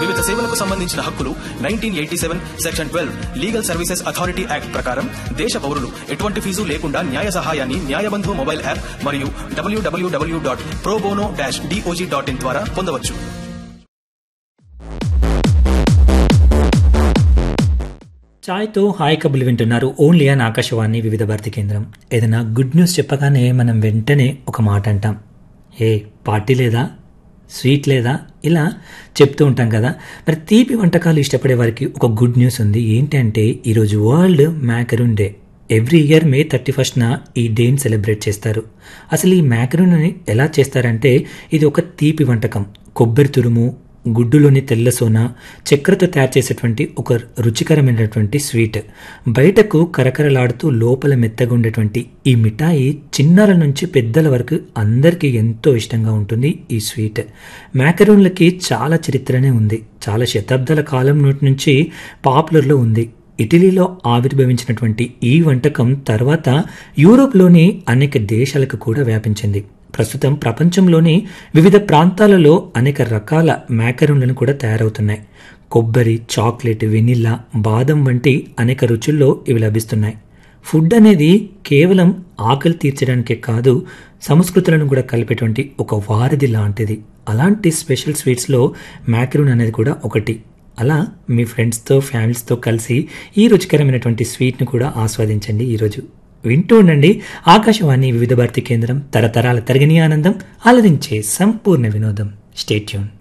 వివిధ సేవలకు సంబంధించిన హక్కులు nineteen eighty seven section twelve legal services authority act ప్రకారం దేశ పౌరులు ఎటువంటి ఫీజు లేకుండా న్యాయ సహాయాన్ని న్యాయబంధు మొబైల్ యాప్ మరియు WWW dot probono dash DOJ dot in ద్వారా పొందవచ్చు ఛాయ్తో హాయ్ కబులు వింటున్నారు ఓన్లీ అని ఆకాశవాణి వివిధ భారతి కేంద్రం ఏదైనా గుడ్ న్యూస్ చెప్పగానే మనం వెంటనే ఒక మాట అంటాం ఏ పార్టీ లేదా స్వీట్ లేదా ఇలా చెప్తూ ఉంటాం కదా మరి తీపి వంటకాలు ఇష్టపడే వారికి ఒక గుడ్ న్యూస్ ఉంది ఏంటంటే ఈరోజు world macaroon day every year May thirty ఫస్ట్న ఈ డేని సెలబ్రేట్ చేస్తారు అసలు ఈ మ్యాకరూన్ అని ఎలా చేస్తారంటే ఇది ఒక తీపి వంటకం కొబ్బరి తురుము గుడ్డులోని తెల్ల సోన చక్కెరతో తయారు చేసేటువంటి ఒక రుచికరమైనటువంటి స్వీట్ బయటకు కరకరలాడుతూ లోపల మెత్తగా ఉండేటువంటి ఈ మిఠాయి చిన్నాల నుంచి పెద్దల వరకు అందరికీ ఎంతో ఇష్టంగా ఉంటుంది ఈ స్వీట్ మ్యాకరూన్లకి చాలా చరిత్రనే ఉంది చాలా శతాబ్దాల కాలం నాటి నుంచి పాపులర్లో ఉంది ఇటలీలో ఆవిర్భవించినటువంటి ఈ వంటకం తర్వాత యూరోప్లోని అనేక దేశాలకు కూడా వ్యాపించింది ప్రస్తుతం ప్రపంచంలోని వివిధ ప్రాంతాలలో అనేక రకాల మ్యాకరూన్లను కూడా తయారవుతున్నాయి కొబ్బరి చాక్లెట్ వెనిల్లా బాదం వంటి అనేక రుచుల్లో ఇవి లభిస్తున్నాయి ఫుడ్ అనేది కేవలం ఆకలి తీర్చడానికే కాదు సంస్కృతులను కూడా కలిపేటువంటి ఒక వారధి లాంటిది అలాంటి స్పెషల్ స్వీట్స్లో మ్యాకరూన్ అనేది కూడా ఒకటి అలా మీ ఫ్రెండ్స్తో ఫ్యామిలీస్తో కలిసి ఈ రుచికరమైనటువంటి స్వీట్ను కూడా ఆస్వాదించండి ఈరోజు వింటూ ఉండండి ఆకాశవాణి వివిధ భారతి కేంద్రం తరతరాల తరగని ఆనందం ఆలరించే సంపూర్ణ వినోదం స్టేట్యూన్